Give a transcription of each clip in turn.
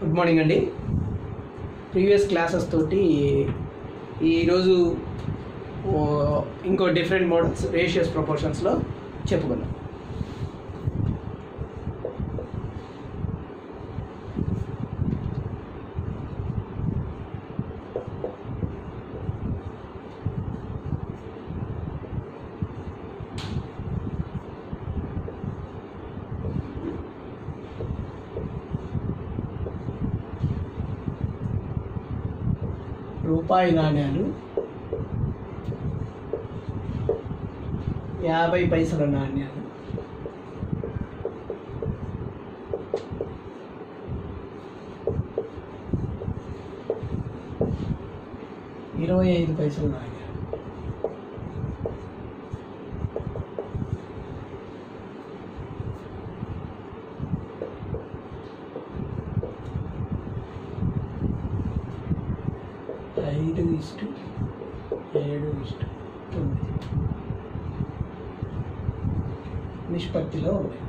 good morning అండి previous classes తోటి ఈరోజు ఓ, ఇంకో డిఫరెంట్ మోడల్స్ రేషియస్ ప్రపోర్షన్స్లో చెప్పుకున్నాం రూపాయి నాణ్యాలు యాభై పైసల నాణ్యాలు ఇరవై ఐదు పైసల నాణ్యాలు ఐదు ఇష్టు ఏడు ఇష్టు తొమ్మిది నిష్పత్తిలో ఉన్నాయి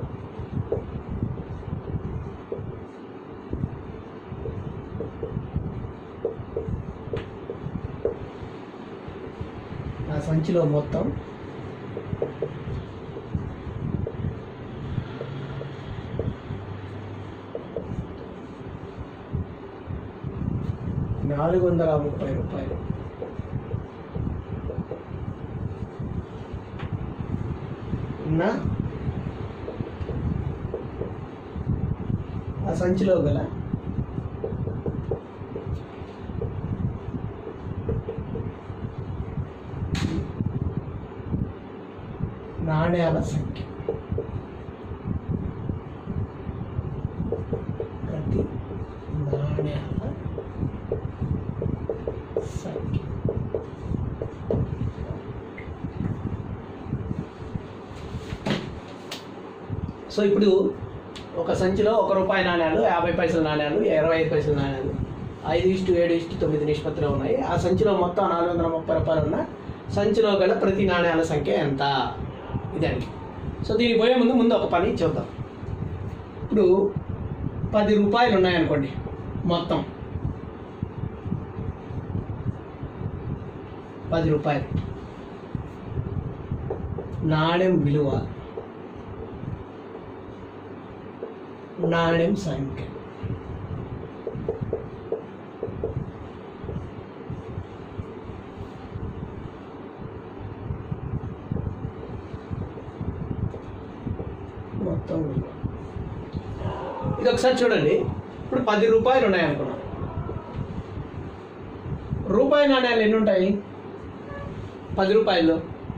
నా సంచిలో మొత్తం నాలుగు వందల ముప్పై రూపాయలు ఉన్నా ఆ సంచిలో గల నాణ్యాల సంఖ్య ప్రతి నాణ్యాల సంఖ్య సో ఇప్పుడు ఒక సంచిలో ఒక రూపాయి నాణ్యాలు యాభై పైసల నాణ్యాలు ఇరవై ఐదు పైసల నాణ్యాలు ఐదు ఇష్టు ఏడు ఇష్టు తొమ్మిది నిష్పత్తిలో ఉన్నాయి ఆ సంచిలో మొత్తం నాలుగు వందల ముప్పై రూపాయలు ఉన్న సంచిలో గల ప్రతి నాణ్యాల సంఖ్య ఎంత ఇదండి సో దీనికి పోయే ముందు ముందు ఒక పని చూద్దాం ఇప్పుడు పది రూపాయలు ఉన్నాయనుకోండి మొత్తం పది రూపాయలు నాణ్యం విలువ నాణ్యం సంఖ్య మొత్తం విలువ ఇది ఒకసారి చూడండి ఇప్పుడు పది రూపాయలు ఉన్నాయనుకున్నాం రూపాయి నాణ్యాలు ఎన్ని ఉంటాయి పది రూపాయలు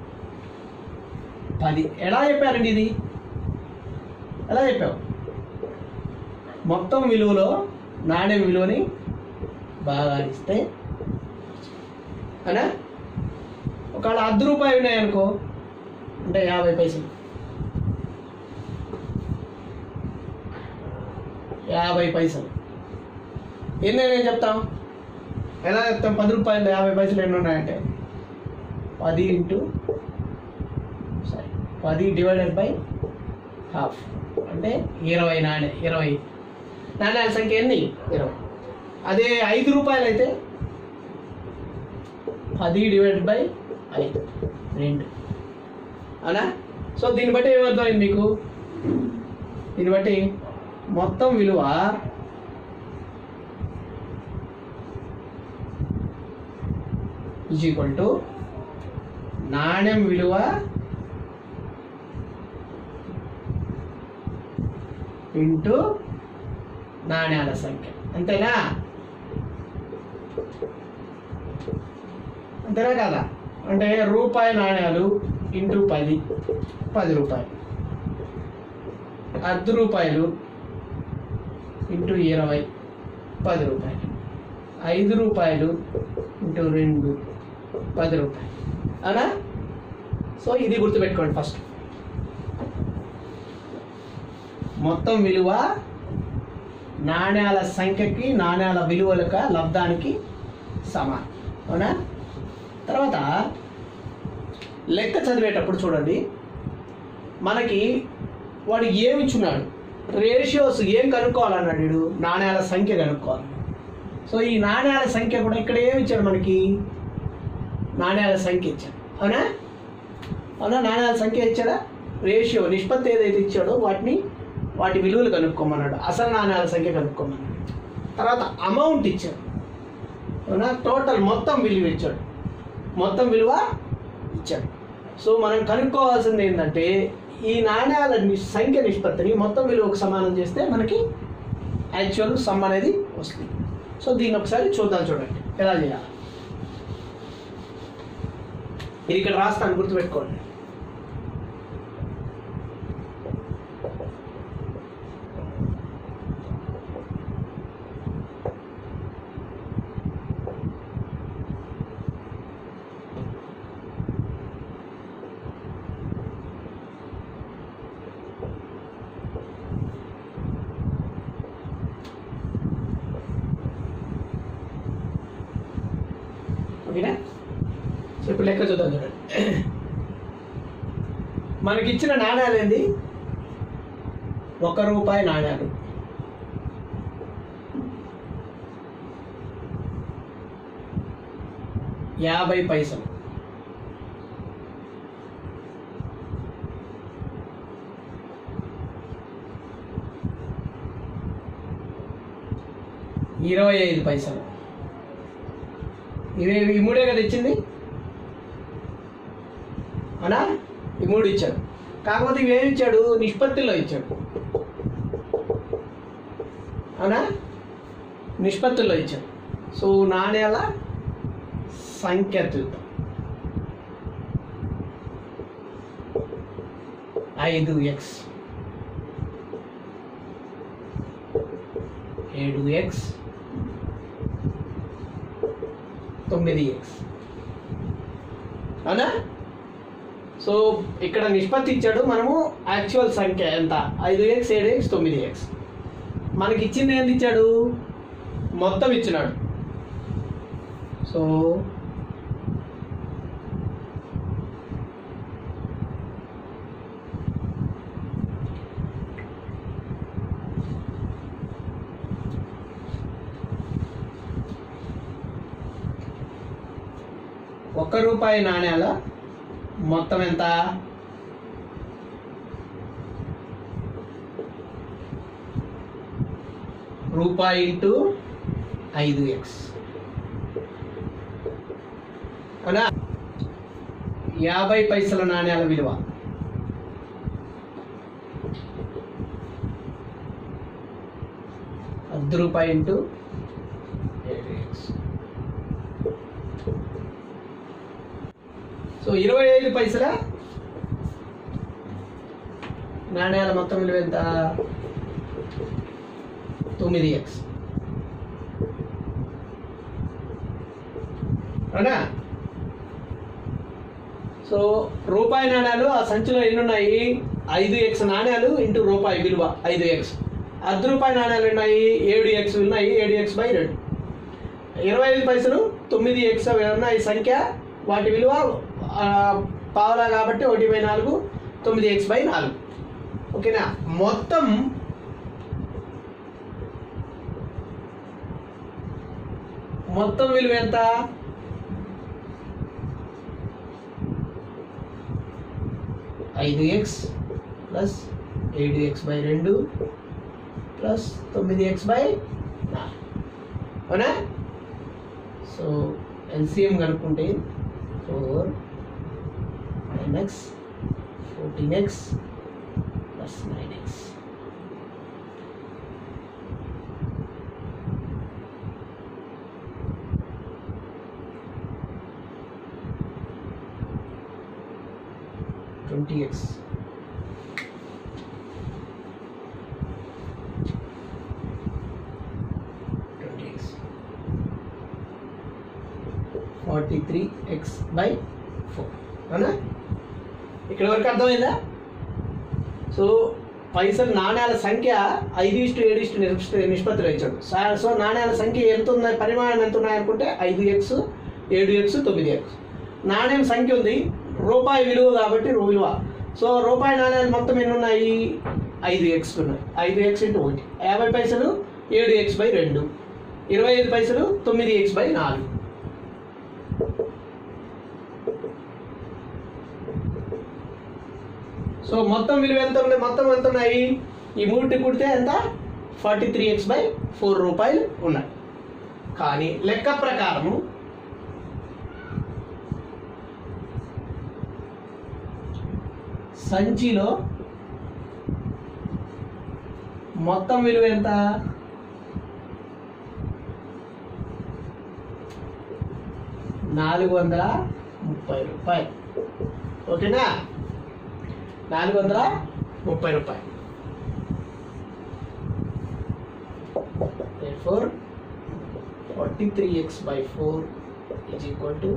పది ఎలా చెప్పారండి ఇది ఎలా చెప్పావు మొత్తం విలువలో నాణ్యం విలువని బాగా ఇస్తే అనా ఒకవేళ అర్ధ రూపాయలు ఉన్నాయనుకో అంటే యాభై పైసలు యాభై పైసలు ఎన్ని నేను చెప్తాం ఎలా చెప్తాం పది రూపాయలు యాభై పైసలు ఎన్ని ఉన్నాయంటే పది ఇంటూ సారీ పది డివైడెడ్ బై హాఫ్ అంటే ఇరవై నాణ్య ఇరవై నాణ్యాల సంఖ్య ఎన్ని ఇరవై అదే ఐదు రూపాయలు అయితే పది డివైడెడ్ బై ఐదు రెండు అవునా సో దీన్ని బట్టి ఏమర్థమైంది మీకు దీన్ని బట్టి మొత్తం విలువ ఈజ్ ఈక్వల్ టు నాణ్యం విలువ ఇంటూ నాణ్యాల సంఖ్య అంతేనా అంతేనా కదా అంటే రూపాయి నాణ్యాలు ఇంటూ పది పది రూపాయలు అర్ధ రూపాయలు ఇంటూ ఇరవై పది రూపాయలు ఐదు రూపాయలు ఇంటూ రెండు పది రూపాయలు అవునా సో ఇది గుర్తుపెట్టుకోండి ఫస్ట్ మొత్తం విలువ నాణ్యాల సంఖ్యకి నాణ్యాల విలువలక లబ్ధానికి సమానం అవునా తర్వాత లెక్క చదివేటప్పుడు చూడండి మనకి వాడు ఏమి ఇచ్చున్నాడు రేషియోస్ ఏం కనుక్కోవాలన్నాడు వీడు నాణ్యాల సంఖ్య కనుక్కోవాలి సో ఈ నాణ్యాల సంఖ్య కూడా ఇక్కడ ఏమి ఇచ్చాడు మనకి నాణ్యాల సంఖ్య ఇచ్చాడు అవునా అవునా నాణ్యాల సంఖ్య ఇచ్చాడా రేషియో నిష్పత్తి ఏదైతే ఇచ్చాడో వాటిని వాటి విలువలు కనుక్కోమన్నాడు అసలు నాణ్యాల సంఖ్య కనుక్కోమన్నాడు తర్వాత అమౌంట్ ఇచ్చాడు అవునా టోటల్ మొత్తం విలువ ఇచ్చాడు మొత్తం విలువ ఇచ్చాడు సో మనం కనుక్కోవాల్సింది ఏంటంటే ఈ నాణ్యాల ని- సంఖ్య నిష్పత్తిని మొత్తం విలువకు సమానం చేస్తే మనకి యాక్చువల్ సమ్ అనేది వస్తుంది సో దీన్ని ఒకసారి చూద్దాం చూడండి ఎలా చేయాలి ఇది ఇక్కడ రాస్తాను గుర్తుపెట్టుకోండి ఓకేనా సో ఇప్పుడు లెక్క చూద్దాం చూడండి మనకిచ్చిన నాణ్యాలు ఏంది ఒక రూపాయి నాణ్యాలు యాభై పైసలు ఇరవై ఐదు పైసలు ఇవి ఈ మూడే కదా ఇచ్చింది అనా ఈ మూడు ఇచ్చాడు కాకపోతే ఇవేమి ఇచ్చాడు నిష్పత్తిలో ఇచ్చాడు అవునా నిష్పత్తుల్లో ఇచ్చాడు సో నాణ్యాల సంఖ్య చూద్దాం ఐదు ఎక్స్ ఏడు ఎక్స్ తొమ్మిది ఎక్స్ అవునా సో ఇక్కడ నిష్పత్తి ఇచ్చాడు మనము యాక్చువల్ సంఖ్య ఎంత ఐదు ఎక్స్ ఏడు ఎక్స్ తొమ్మిది ఎక్స్ మనకి ఇచ్చింది ఏంది ఇచ్చాడు మొత్తం ఇచ్చినాడు సో ఒక్క రూపాయి నాణ్యాల మొత్తం ఎంత రూపాయి ఇంటూ ఐదు ఎక్స్ అవునా యాభై పైసల నాణ్యాల విలువ అర్ధ రూపాయి ఇంటూ ఏడు ఎక్స్ సో ఇరవై ఐదు పైసల నాణ్యాల మొత్తం విలువ ఎంత తొమ్మిది ఎక్స్ అవునా సో రూపాయి నాణ్యాలు ఆ సంచిలో ఎన్ని ఉన్నాయి ఐదు ఎక్స్ నాణ్యాలు ఇంటూ రూపాయి విలువ ఐదు ఎక్స్ అర్ధ రూపాయి నాణ్యాలు ఉన్నాయి ఏడు ఎక్స్ ఉన్నాయి ఏడు ఎక్స్ బై రెండు ఇరవై ఐదు పైసలు తొమ్మిది ఎక్స్ ఉన్నాయి సంఖ్య వాటి విలువ ఆ, పావలా కాబట్టి ఒకటి బై నాలుగు తొమ్మిది ఎక్స్ బై నాలుగు ఓకేనా మొత్తం మొత్తం విలువ ఎంత ఐదు ఎక్స్ ప్లస్ ఏడు ఎక్స్ బై రెండు ప్లస్ తొమ్మిది ఎక్స్ బై నాలుగు అవునా సో ఎల్సిఎం కనుక్కుంటే four nine X fourteen X plus nine X twenty X twenty X forty three X by four అవునా ఇక్కడ వరకు అర్థమైందా సో పైసలు నాణ్యాల సంఖ్య ఐదు ఇష్టు ఏడు ఇష్టు నిష్పత్తి నిష్పత్తిలో ఇచ్చాడు సా- సో నాణ్యాల సంఖ్య ఎంత ఉన్నాయి పరిమాణం ఎంత ఉన్నాయి అనుకుంటే ఐదు ఎక్స్ ఏడు ఎక్స్ తొమ్మిది ఎక్స్ నాణ్యం సంఖ్య ఉంది రూపాయి విలువ కాబట్టి రూ విలువ సో రూపాయి నాణ్యాలు మొత్తం ఎన్ని ఉన్నాయి ఐదు ఎక్స్ ఉన్నాయి ఐదు ఎక్స్ ఇంటూ ఒకటి యాభై పైసలు ఏడు ఎక్స్ బై రెండు ఇరవై ఐదు పైసలు తొమ్మిది ఎక్స్ బై నాలుగు సో మొత్తం విలువ ఎంత ఉన్నాయి మొత్తం ఎంత ఉన్నాయి ఈ మూడు కుడితే ఎంత forty three X by four రూపాయలు ఉన్నాయి కానీ లెక్క ప్రకారము సంచిలో మొత్తం విలువ ఎంత నాలుగు వందల ముప్పై రూపాయలు ఓకేనా నాలుగు వందల ముప్పై రూపాయలు therefore 43x by 4 is equal to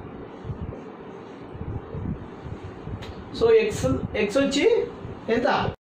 so X X వచ్చి ఎంత